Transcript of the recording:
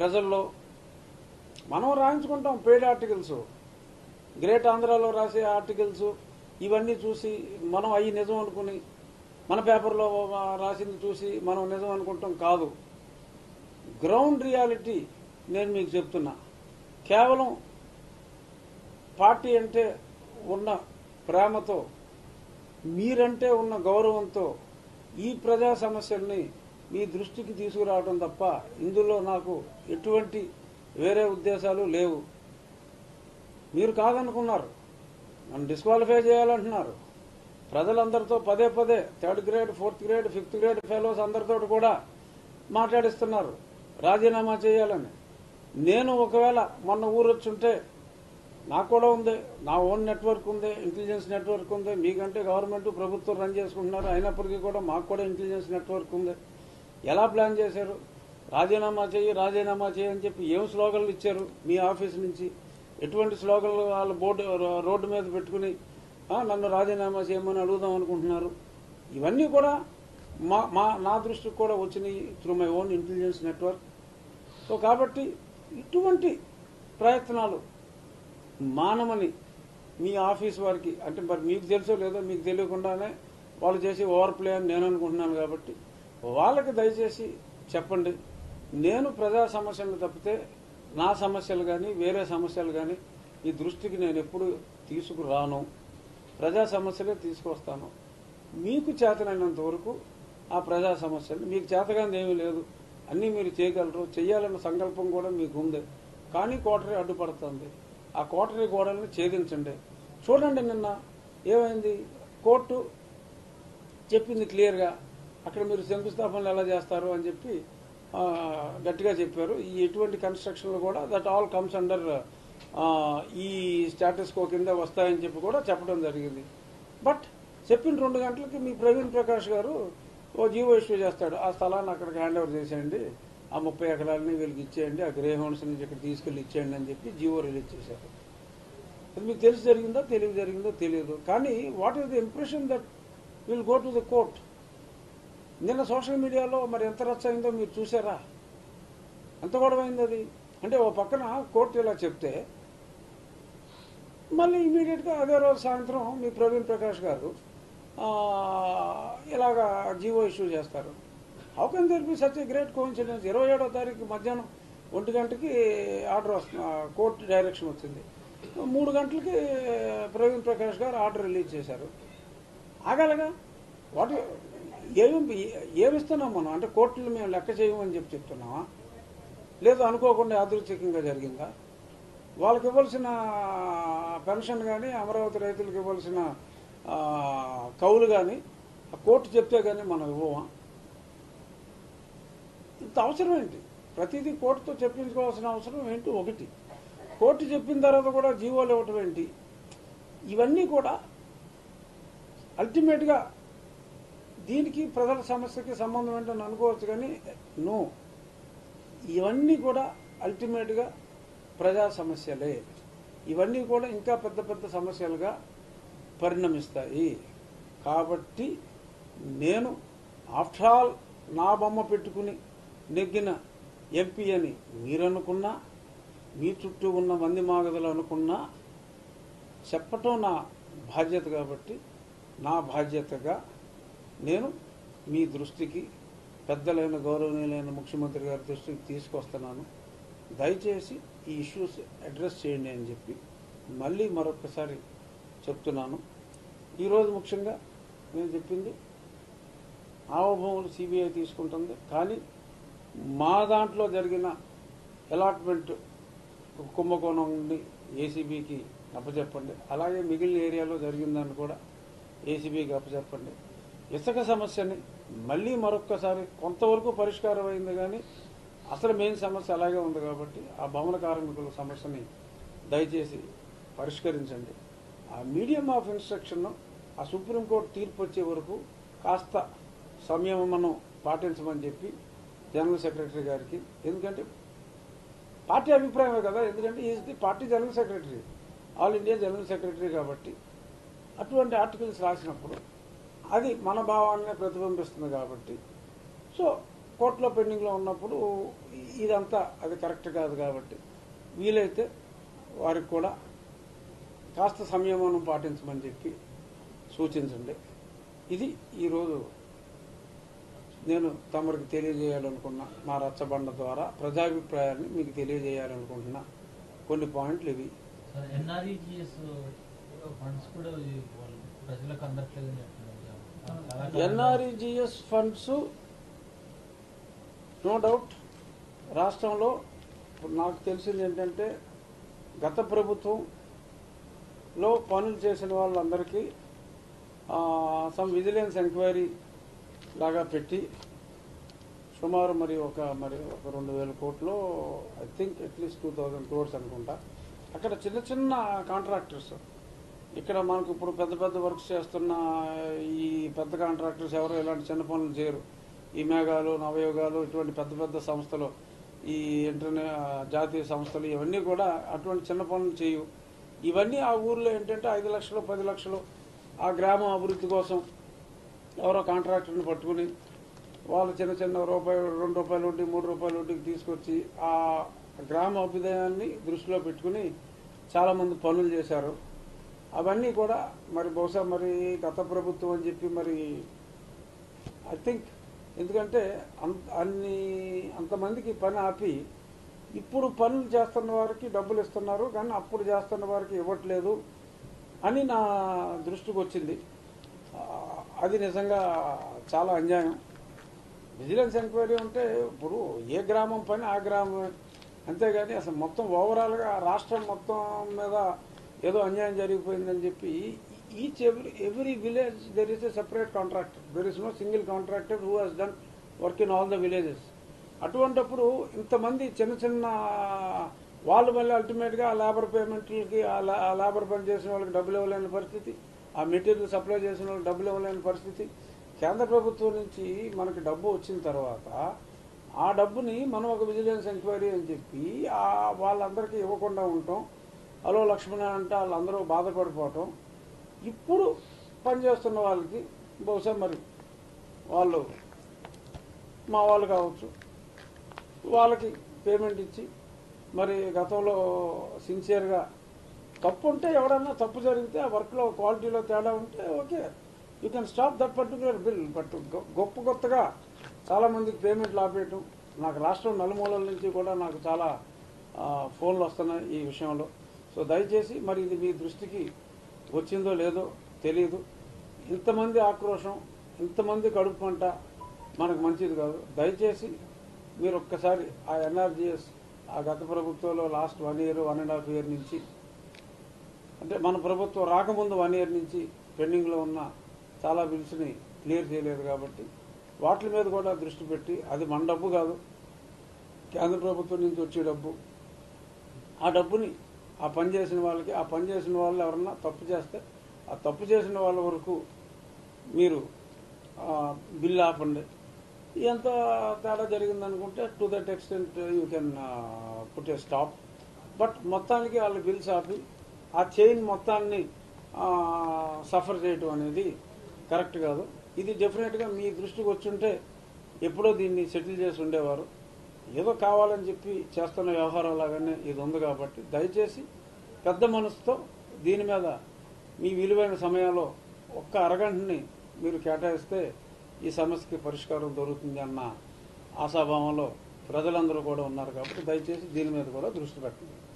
ప్రజల్లో మనం రాయించుకుంటాం paid articles great ఆంధ్రాలో రాసే ఆర్టికల్స్ ఇవన్నీ చూసి మనం అవి నిజం అనుకుని మన పేపర్లో రాసింది చూసి మనం నిజం అనుకుంటాం కాదు గ్రౌండ్ రియాలిటీ నేను మీకు చెప్తున్నా కేవలం పార్టీ అంటే ఉన్న ప్రేమతో మీరంటే ఉన్న గౌరవంతో ఈ ప్రజా సమస్యల్ని మీ దృష్టికి తీసుకురావడం తప్ప ఇందులో నాకు ఎటువంటి వేరే ఉద్దేశాలు లేవు మీరు కాదనుకున్నారు నన్ను డిస్క్వాలిఫై చేయాలంటున్నారు ప్రజలందరితో పదే పదే third grade fourth grade fifth grade fellows అందరితో కూడా మాట్లాడిస్తున్నారు రాజీనామా చేయాలని నేను ఒకవేళ మొన్న ఊరొచ్చుంటే నాకు కూడా ఉంది నా ఓన్ నెట్వర్క్ ఉంది ఇంటెలిజెన్స్ నెట్వర్క్ ఉంది మీకంటే గవర్నమెంట్ ప్రభుత్వం రన్ చేసుకుంటున్నారు అయినప్పటికీ కూడా మాకు కూడా ఇంటెలిజెన్స్ నెట్వర్క్ ఉంది ఎలా ప్లాన్ చేశారు రాజీనామా చేయి రాజీనామా చేయి అని చెప్పి ఏం స్లోగన్లు ఇచ్చారు మీ ఆఫీస్ నుంచి ఎటువంటి స్లోగన్లు వాళ్ళ బోర్డు రోడ్డు మీద పెట్టుకుని ఆ, నన్ను రాజీనామా చేయమని అడుగుదాం అనుకుంటున్నారు ఇవన్నీ కూడా మా మా నా దృష్టికి కూడా వచ్చినాయి through my own intelligence network so కాబట్టి ఇటువంటి ప్రయత్నాలు మానమని మీ ఆఫీస్ వారికి అంటే మరి మీకు తెలుసో లేదో మీకు తెలియకుండానే వాళ్ళు చేసి ఓవర్ ప్లే అని నేను అనుకుంటున్నాను కాబట్టి వాళ్ళకి దయచేసి చెప్పండి నేను ప్రజా సమస్యలను తప్పితే నా సమస్యలు కానీ వేరే సమస్యలు కానీ ఈ దృష్టికి నేను ఎప్పుడు తీసుకురాను ప్రజా సమస్యలే తీసుకొస్తాను మీకు చేతనైనంత వరకు ఆ ప్రజా సమస్యలు మీకు చేతగానే ఏమీ లేదు అన్నీ మీరు చేయగలరు చేయాలన్న సంకల్పం కూడా మీకు ఉంది కానీ కోటరీ అడ్డుపడుతుంది ఆ కోటరీ గోడల్ని ఛేదించండి చూడండి నిన్న ఏమైంది కోర్టు చెప్పింది క్లియర్గా అక్కడ మీరు శంకుస్థాపనలు ఎలా చేస్తారు అని చెప్పి ఆ, గట్టిగా చెప్పారు ఈ ఎటువంటి కన్స్ట్రక్షన్లు కూడా దట్ ఆల్ కమ్స్ అండర్ ఈ స్టాటస్ కో కింద వస్తాయని చెప్పి కూడా చెప్పడం జరిగింది బట్ చెప్పిన రెండు గంటలకి మీ ప్రవీణ్ ప్రకాష్ గారు ఓ జీవో ఇష్యూ చేస్తాడు ఆ స్థలాన్ని అక్కడికి హ్యాండ్ ఓవర్ చేసేయండి ఆ ముప్పై ఎకరాలని వీళ్ళకి ఇచ్చేయండి ఆ గ్రే హౌండ్స్ నుంచి ఇక్కడ తీసుకెళ్లి ఇచ్చేయండి అని చెప్పి జీవో రిలీజ్ చేశారు అది మీకు తెలిసి జరిగిందో తెలియదు జరిగిందో తెలియదు కానీ what is the impression that will go to the court నిన్న సోషల్ మీడియాలో మరి ఎంత రచ్చ అయిందో మీరు చూసారా ఎంత గొడవ అయింది అది అంటే ఓ పక్కన కోర్టు ఇలా చెప్తే మళ్ళీ ఇమీడియట్గా అదే రోజు సాయంత్రం మీ ప్రవీణ్ ప్రకాష్ గారు ఆ, ఇలాగా జీవో ఇష్యూ చేస్తారు how can there be such a great coincidence ఇరవై ఏడో తారీఖు మధ్యాహ్నం ఒంటి గంటకి ఆర్డర్ వస్తుంది కోర్టు డైరెక్షన్ వచ్చింది మూడు గంటలకి ప్రవీణ్ ప్రకాష్ గారు ఆర్డర్ రిలీజ్ చేశారు ఆగాలగా వాటి ఏమి ఏమిస్తున్నాం మనం అంటే కోర్టులు మేము లెక్క చేయమని చెప్పి చెప్తున్నామా లేదు అనుకోకుండా యాదృచ్ఛికంగా జరిగిందా వాళ్ళకి ఇవ్వాల్సిన పెన్షన్ కానీ అమరావతి రైతులకు ఇవ్వాల్సిన ఆ, కౌలు కానీ ఆ కోర్టు చెప్తే కానీ మనం ఇవ్వమా ఇంత అవసరం ఏంటి ప్రతిదీ కోర్టుతో చెప్పించుకోవాల్సిన అవసరం ఏంటి ఒకటి కోర్టు చెప్పిన తర్వాత కూడా జీవోలు ఇవ్వటం ఏంటి ఇవన్నీ కూడా అల్టిమేట్గా దీనికి ప్రజల సమస్యకి సంబంధం ఏంటని అనుకోవచ్చు కానీ నో ఇవన్నీ కూడా అల్టిమేట్గా ప్రజా సమస్యలే ఇవన్నీ కూడా ఇంకా పెద్ద పెద్ద సమస్యలుగా పరిణమిస్తాయి కాబట్టి నేను ఆఫ్టర్ ఆల్ నా బొమ్మ పెట్టుకుని నెగ్గిన ఎంపీ అని మీరనుకున్నా మీ చుట్టూ ఉన్న మంది మాగదులు అనుకున్నా చెప్పటం నా బాధ్యత కాబట్టి నా బాధ్యతగా నేను మీ దృష్టికి పెద్దలైన గౌరవనీయులైన ముఖ్యమంత్రి గారి దృష్టికి తీసుకొస్తున్నాను దయచేసి ఈ ఇష్యూస్ అడ్రస్ చేయండి అని చెప్పి మళ్ళీ మరొకసారి చెప్తున్నాను ఈరోజు ముఖ్యంగా నేను చెప్పింది ఆవభూములు సిబిఐ తీసుకుంటుంది కానీ మా దాంట్లో జరిగిన అలాట్మెంట్ కుంభకోణం నుండి ఏసీబీకి అప్పచెప్పండి అలాగే మిగిలిన ఏరియాలో జరిగిందని కూడా ఏసీబీకి అప్పచెప్పండి ఇసుక సమస్యని మళ్ళీ మరొక్కసారి కొంతవరకు పరిష్కారం అయింది కానీ అసలు మెయిన్ సమస్య అలాగే ఉంది కాబట్టి ఆ భవన కార్మికుల సమస్యని దయచేసి పరిష్కరించండి ఆ మీడియం ఆఫ్ ఇన్స్ట్రక్షన్ ఆ సుప్రీంకోర్టు తీర్పు వచ్చే వరకు కాస్త సంయమనం పాటించమని చెప్పి జనరల్ సెక్రటరీ గారికి ఎందుకంటే పార్టీ అభిప్రాయమే కదా ఎందుకంటే is the party general secretary all India general secretary కాబట్టి అటువంటి ఆర్టికల్స్ రాసినప్పుడు అది మన భావాన్నే ప్రతిబింబిస్తుంది కాబట్టి సో కోర్టులో పెండింగ్లో ఉన్నప్పుడు ఇదంతా అది కరెక్ట్ కాదు కాబట్టి వీలైతే వారికి కూడా కాస్త సంయమనం పాటించమని చెప్పి సూచించండి ఇది ఈరోజు నేను తమరికి తెలియజేయాలనుకున్న మా రచ్చబండ ద్వారా ప్రజాభిప్రాయాన్ని మీకు తెలియజేయాలనుకుంటున్న కొన్ని పాయింట్లు ఇవి సార్ ఎన్ఆర్ఈజిఎస్ ఫండ్స్ కూడా ఈ వాళ్ళు ప్రజలకు అందట్లేదని చెప్తున్నారు చాలా కాలంగా- ఎన్ఆర్ఈజిఎస్ ఫండ్స్ నో డౌట్ రాష్ట్రంలో ఇప్పుడు నాకు తెలిసింది ఏంటంటే గత ప్రభుత్వంలో పనులు చేసిన వాళ్ళందరికీ సమ్ విజిలెన్స్ ఎంక్వైరీ లాగా పెట్టి సుమారు మరి ఒక మరి ఒక రెండు వేల కోట్లు I think at least two thousand crores అనుకుంటా అక్కడ చిన్న చిన్న కాంట్రాక్టర్స్ ఇక్కడ మనకు ఇప్పుడు పెద్ద పెద్ద వర్క్స్ చేస్తున్న ఈ పెద్ద కాంట్రాక్టర్స్ ఎవరు ఇలాంటి చిన్న పనులు చేయరు ఈ మేఘాలు నవయోగాలు ఇటువంటి పెద్ద పెద్ద సంస్థలు ఈ ఇంటర్నే జాతీయ సంస్థలు ఇవన్నీ కూడా అటువంటి చిన్న పనులు చేయు ఇవన్నీ ఆ ఊర్లో ఏంటంటే ఐదు లక్షలు పది లక్షలు ఆ గ్రామం అభివృద్ధి కోసం ఎవరో కాంట్రాక్టర్ని పట్టుకుని వాళ్ళు చిన్న చిన్న రూపాయలు రెండు రూపాయల వడ్డీ మూడు రూపాయల వడ్డీకి తీసుకొచ్చి ఆ గ్రామ అభ్యుదయాన్ని దృష్టిలో పెట్టుకుని చాలా మంది పనులు చేశారు అవన్నీ కూడా మరి బహుశా మరి గత ప్రభుత్వం అని చెప్పి మరి ఐ థింక్ ఎందుకంటే అంత అన్ని అంతమందికి పని ఆపి ఇప్పుడు పనులు చేస్తున్న వారికి డబ్బులు ఇస్తున్నారు కానీ అప్పుడు చేస్తున్న వారికి ఇవ్వట్లేదు అని నా దృష్టికి వచ్చింది ఆ, అది నిజంగా చాలా అన్యాయం విజిలెన్స్ ఎంక్వైరీ ఉంటే ఇప్పుడు ఏ గ్రామం పని ఆ గ్రామం అంతేగాని అసలు మొత్తం ఓవరాల్గా రాష్ట్రం మొత్తం మీద ఏదో అన్యాయం జరిగిపోయిందని చెప్పి each every every village there is a separate contractor there is no single contractor who has done work in all the villages అటువంటప్పుడు ఇంతమంది చిన్న చిన్న వాళ్ళు మళ్ళీ అల్టిమేట్గా ఆ లేబర్ పేమెంట్లకి ఆ లా- ఆ లేబర్ పని చేసిన వాళ్ళకి డబ్బులు ఇవ్వలేని పరిస్థితి ఆ మెటీరియల్ సప్లై చేసిన వాళ్ళకి డబ్బులు ఇవ్వలేని పరిస్థితి కేంద్ర ప్రభుత్వం నుంచి మనకి డబ్బు వచ్చిన తర్వాత ఆ డబ్బుని మనం ఒక విజిలెన్స్ ఎంక్వైరీ అని చెప్పి ఆ వాళ్ళందరికీ ఇవ్వకుండా ఉండటం హలో లక్ష్మణ అంటే వాళ్ళందరూ బాధపడిపోవటం ఇప్పుడు పనిచేస్తున్న వాళ్ళకి బహుశా మరి వాళ్ళు మా వాళ్ళు కావచ్చు వాళ్ళకి పేమెంట్ ఇచ్చి మరి గతంలో సిన్సియర్గా తప్పు ఉంటే ఎవడన్నా తప్పు జరిగితే ఆ వర్క్లో క్వాలిటీలో తేడా ఉంటే okay you can stop that particular bill but గొప్ప కొత్తగా చాలా మందికి పేమెంట్లు ఆపేయటం నాకు రాష్ట్రం నలుమూలల నుంచి కూడా నాకు చాలా ఆ, ఫోన్లు వస్తున్నాయి ఈ విషయంలో సో దయచేసి మరి ఇది మీ దృష్టికి వచ్చిందో లేదో తెలియదు ఇంతమంది ఆక్రోషం ఇంతమంది కడుపు పంట మనకు మంచిది కాదు దయచేసి మీరు ఒక్కసారి ఆ ఎన్ఆర్జిఎస్ ఆ గత ప్రభుత్వంలో last one year one and half year నుంచి అంటే మన ప్రభుత్వం రాకముందు వన్ ఇయర్ నుంచి పెండింగ్లో ఉన్న చాలా బిల్స్ని క్లియర్ చేయలేదు కాబట్టి వాటి మీద కూడా దృష్టి పెట్టి అది మన డబ్బు కాదు కేంద్ర ప్రభుత్వం నుంచి వచ్చే డబ్బు ఆ డబ్బుని ఆ పని చేసిన వాళ్ళకి ఆ పని చేసిన వాళ్ళు ఎవరన్నా తప్పు చేస్తే ఆ తప్పు చేసిన వాళ్ళ వరకు మీరు ఆ, బిల్ ఆపండి ఎంత తేడా జరిగిందనుకుంటే to that extent you can put a stop but మొత్తానికి వాళ్ళ బిల్స్ ఆపి ఆ చైన్ మొత్తాన్ని సఫర్ చేయటం అనేది కరెక్ట్ కాదు ఇది డెఫినెట్గా మీ దృష్టికి వచ్చుంటే ఎప్పుడో దీన్ని సెటిల్ చేసి ఉండేవారు ఏదో కావాలని చెప్పి చేస్తున్న వ్యవహారం లాగానే ఇది ఉంది కాబట్టి దయచేసి పెద్ద మనసుతో దీని మీద మీ విలువైన సమయంలో ఒక్క అరగంటని మీరు కేటాయిస్తే ఈ సమస్యకి పరిష్కారం దొరుకుతుంది అన్న ఆశాభావంలో ప్రజలందరూ కూడా ఉన్నారు కాబట్టి దయచేసి దీని మీద కూడా దృష్టి పెట్టండి